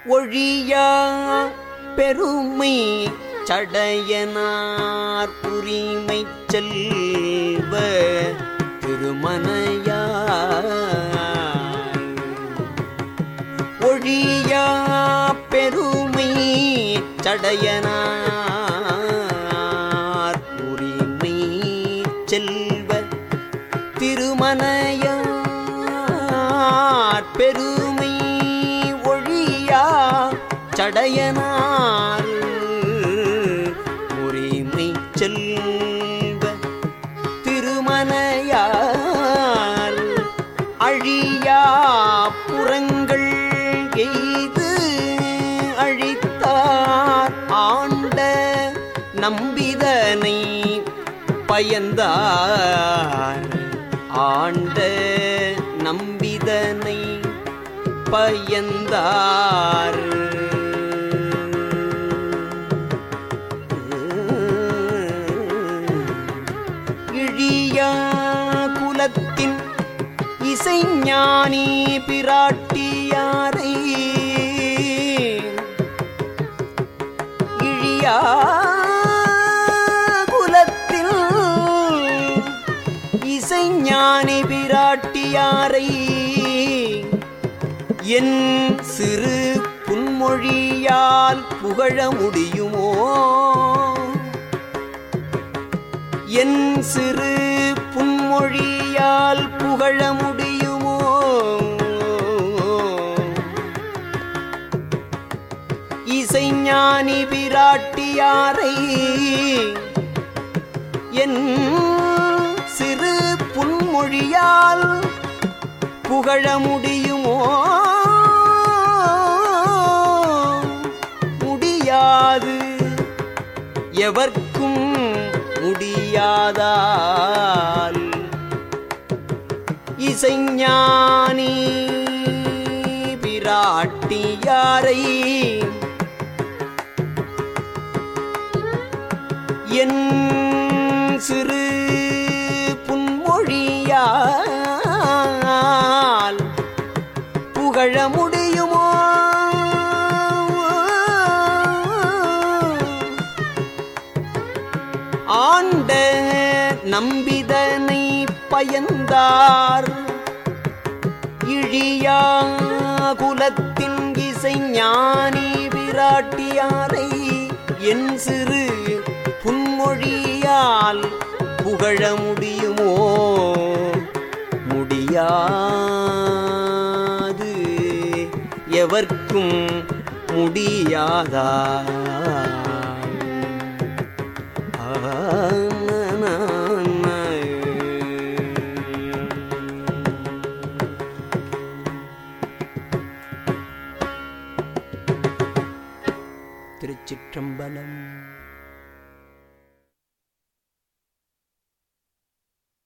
ஒழியா பெருமை சடையனார் உரிமை செல்வ திருமனையார் ஒழியா பெருமை சடையனார் உரிமை செல்வ திருமனையார் பெருமை ஒழியா சடையனார் உரிமை செல்வ திருமனையார் அழியா புறங்கள் எய்து அழித்தார் ஆண்ட நம்பிதனை பயந்தார் ஆண்ட நம்பிதனை பயந்தார் இழியா குலத்தின் இசைஞானி பிராட்டியாரை இழியா குலத்தில் இசைஞானி பிராட்டியாரை என் சிறு புன்மொழியால் புகழ முடியுமோ என் சிறு புன்மொழியால் புகழ முடியுமோ இசைஞானி விராட்டியாரை என் சிறு புன்மொழியால் புகழ முடியுமோ முடியாது எவர்க்கும் முடியாதால் இசைஞானி பிராட்டியாரை என் சிறு புன்மொழியால் புகழ முடியுமோ ஆண்ட நம்பிதனை பயந்தார் இழியா குலத்தின் இசை ஞானி விராட்டியாரை என் சிறு புன்மொழியால் புகழ முடியுமோ முடியாது எவர்க்கும் முடியாதா திருச்சிற்றம்பலம்